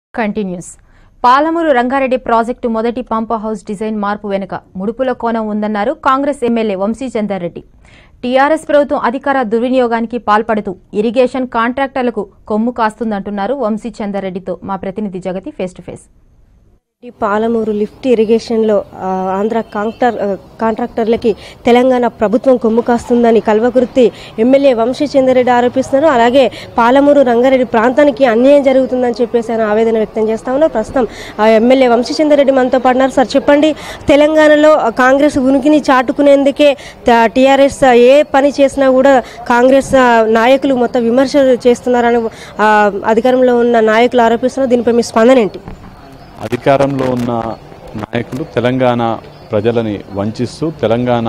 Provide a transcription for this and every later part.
continuous Palamuru Rangareddy project మొదటి pump house design మార్పు వెనుక ముడుపుల కోణం ఉందన్నారు కాంగ్రెస్ ఎమ్మెల్యే వంశీచందర్ రెడ్డి టీఆర్ఎస్ ప్రభుత్వం అధికార దుర్వినియోగానికి పాల్పడుతూ ఇరిగేషన్ కాంట్రాక్టర్లకు కొమ్ము కాస్తుందంటున్నారు వంశీచందర్ రెడ్డితో మా ప్రతినిధి జగతి ఫేస్ టు ఫేస్ ఈ పాలమూరు లిఫ్ట్ ఇరిగేషన్లో ఆ, ఆంధ్ర కాంట్రాక్టర్ ఆ, కాంట్రాక్టర్లకి తెలంగాణ ప్రభుత్వం కొమ్ము కాస్తుందని కల్వకుర్తి ఎమ్మెల్యే వంశీచంద్రరెడ్డి ఆరోపిస్తున్నారు అలాగే పాలమూరు రంగారెడ్డి ప్రాంతానికి అన్యాయం జరుగుతుందని చెప్పేసి ఆయన ఆవేదన వ్యక్తం చేస్తా ఉన్నారు ప్రస్తుతం ఆ ఎమ్మెల్యే వంశీచంద్రరెడ్డి మనతో పాటున్నారు సార్ చెప్పండి తెలంగాణలో ఆ, కాంగ్రెస్ ఉనికిని చాటుకునేందుకే టీఆర్ఎస్ ఏ పని చేసినా కూడా కాంగ్రెస్ ఆ, నాయకులు మొత్తం విమర్శలు చేస్తున్నారని ఆ, అధికారంలో ఉన్న నాయకులు ఆరోపిస్తున్నారు దీనిపై మీ స్పందన ఏంటి అధికారంలో ఉన్న నాయకులు తెలంగాణ ప్రజలని వంచిస్తూ తెలంగాణ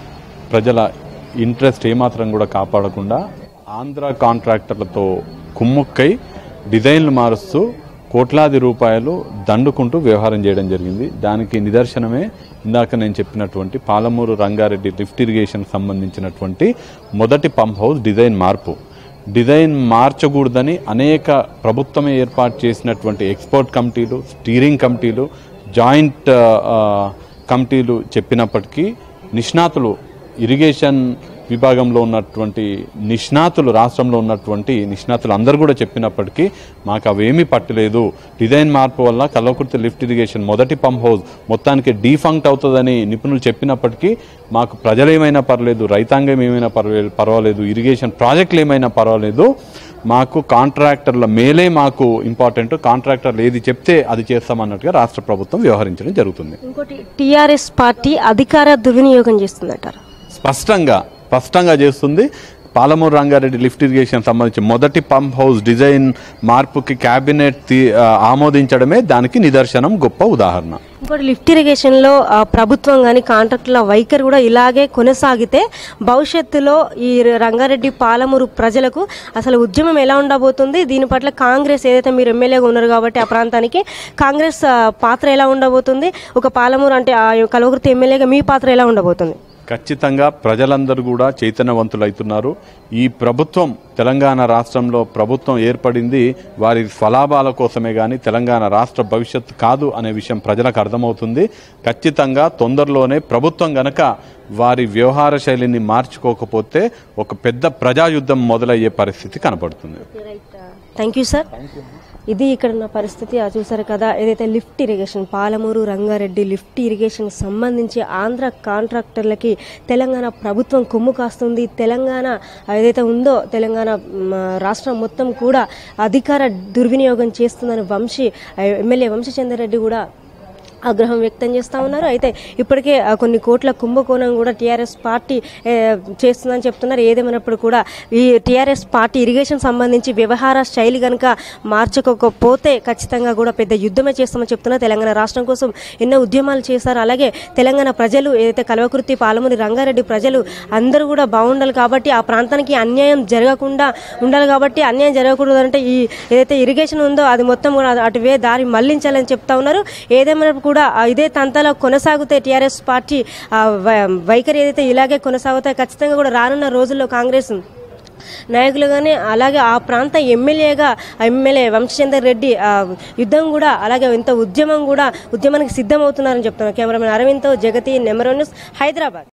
ప్రజల ఇంట్రెస్ట్ ఏమాత్రం కూడా కాపాడకుండా ఆంధ్ర కాంట్రాక్టర్లతో కుమ్ముక్కై డిజైన్లు మారుస్తూ కోట్లాది రూపాయలు దండుకుంటూ వ్యవహారం చేయడం జరిగింది దానికి నిదర్శనమే ఇందాక నేను చెప్పినటువంటి పాలమూరు రంగారెడ్డి లిఫ్ట్ ఇరిగేషన్ సంబంధించినటువంటి మొదటి పంప్ హౌస్ డిజైన్ మార్పు డిజైన్ మార్చకూడదని అనేక ప్రభుత్వమే ఏర్పాటు చేసినటువంటి ఎక్స్పోర్ట్ కమిటీలు స్టీరింగ్ కమిటీలు జాయింట్ ఆ, కమిటీలు చెప్పినప్పటికీ నిష్ణాతులు ఇరిగేషన్ విభాగంలో ఉన్నటువంటి నిష్ణాతులు రాష్ట్రంలో ఉన్నటువంటి నిష్ణాతులు అందరూ కూడా చెప్పినప్పటికీ మాకు అవేమీ పట్టలేదు డిజైన్ మార్పు వల్ల కల్వకుర్తి లిఫ్ట్ ఇరిగేషన్ మొదటి పంప్ హౌస్ మొత్తానికి డీఫంక్ట్ అవుతుందని నిపుణులు చెప్పినప్పటికీ మాకు ప్రజలేమైనా పర్లేదు రైతాంగం ఏమైనా పర్వాలేదు పర్వాలేదు ఇరిగేషన్ ప్రాజెక్టులు ఏమైనా పర్వాలేదు మాకు కాంట్రాక్టర్ల మేలే మాకు ఇంపార్టెంట్ కాంట్రాక్టర్లు ఏది చెప్తే అది చేస్తామన్నట్టుగా రాష్ట్ర ప్రభుత్వం వ్యవహరించడం జరుగుతుంది ఇంకోటి టీఆర్ఎస్ పార్టీ అధికార దుర్వినియోగం చేస్తుందంటారు స్పష్టంగా స్పష్టంగా చేస్తుంది పాలమూరు రంగారెడ్డి లిఫ్ట్ ఇరిగేషన్ సంబంధించి మొదటి పంప్ హౌస్ డిజైన్ మార్పుకి కేబినెట్ తీ- ఆ, ఆమోదించడమే దానికి నిదర్శనం గొప్ప ఉదాహరణ ఇంకోటి లిఫ్ట్ ఇరిగేషన్ లో ఆ, ప్రభుత్వం కానీ కాంట్రాక్టుల వైఖరి కూడా ఇలాగే కొనసాగితే భవిష్యత్తులో ఈ రంగారెడ్డి పాలమూరు ప్రజలకు అసలు ఉద్యమం ఎలా ఉండబోతుంది దీని పట్ల కాంగ్రెస్ ఏదైతే మీరు ఎమ్మెల్యేగా ఉన్నారు కాబట్టి ఆ ప్రాంతానికి కాంగ్రెస్ ఆ, పాత్ర ఎలా ఉండబోతుంది ఒక పాలమూరు అంటే ఆ కలవకృతి ఎమ్మెల్యేగా మీ పాత్ర ఎలా ఉండబోతుంది ఖచ్చితంగా ప్రజలందరూ కూడా చైతన్యవంతులవుతున్నారు ఈ ప్రభుత్వం తెలంగాణ రాష్ట్రంలో ప్రభుత్వం ఏర్పడింది వారి స్వలాభాల కోసమే కానీ తెలంగాణ రాష్ట్ర భవిష్యత్తు కాదు అనే విషయం ప్రజలకు అర్థమవుతుంది ఖచ్చితంగా తొందరలోనే ప్రభుత్వం గనక వారి వ్యవహార శైలిని మార్చుకోకపోతే ఒక పెద్ద ప్రజాయుద్ధం మొదలయ్యే పరిస్థితి కనపడుతుంది థ్యాంక్ యూ సార్ ఇది ఇక్కడ ఉన్న పరిస్థితి ఆ చూసారు కదా ఏదైతే lift irrigation Palamuru Rangareddy lift irrigation సంబంధించి ఆంధ్ర కాంట్రాక్టర్లకి తెలంగాణ ప్రభుత్వం కొమ్ము కాస్తుంది తెలంగాణ ఏదైతే ఉందో తెలంగాణ మ్, రాష్ట్రం మొత్తం కూడా అధికార దుర్వినియోగం చేస్తుందని వంశీ ఎమ్మెల్యే వంశీచంద్రరెడ్డి కూడా ఆగ్రహం వ్యక్తం చేస్తూ ఉన్నారు అయితే ఇప్పటికే ఆ, కొన్ని కోట్ల కుంభకోణం కూడా టీఆర్ఎస్ పార్టీ ఏ, చేస్తుందని చెప్తున్నారు ఏదేమైనప్పుడు కూడా ఈ టీఆర్ఎస్ పార్టీ ఇరిగేషన్ సంబంధించి వ్యవహార శైలి కనుక మార్చకపోతే ఖచ్చితంగా కూడా పెద్ద యుద్ధమే చేస్తామని చెప్తున్నారు తెలంగాణ రాష్ట్రం కోసం ఎన్నో ఉద్యమాలు చేశారు అలాగే తెలంగాణ ప్రజలు ఏదైతే కల్వకుర్తి పాలమూరి రంగారెడ్డి ప్రజలు అందరూ కూడా బాగుండాలి కాబట్టి ఆ ప్రాంతానికి అన్యాయం జరగకుండా ఉండాలి కాబట్టి అన్యాయం జరగకూడదు అంటే ఈ ఏదైతే ఇరిగేషన్ ఉందో అది మొత్తం కూడా అటువే దారి మళ్లించాలని చెప్తా ఉన్నారు ఏదేమైనా కూడా ఆ ఇదే తంతలో కొనసాగితే టీఆర్ఎస్ పార్టీ ఆ వై- వైఖరి ఏదైతే ఇలాగే కొనసాగుతాయి ఖచ్చితంగా కూడా రానున్న రోజుల్లో కాంగ్రెస్ నాయకులుగానే అలాగే ఆ ప్రాంత ఎమ్మెల్యేగా ఆ ఎమ్మెల్యే వంశచందర్ రెడ్డి ఆ యుద్ధం కూడా అలాగే ఇంత ఉద్యమం కూడా ఉద్యమానికి సిద్ధమవుతున్నారని చెప్తున్నారు కెమెరామెన్ అరవింద్తో జగతి నెమరో న్యూస్ హైదరాబాద్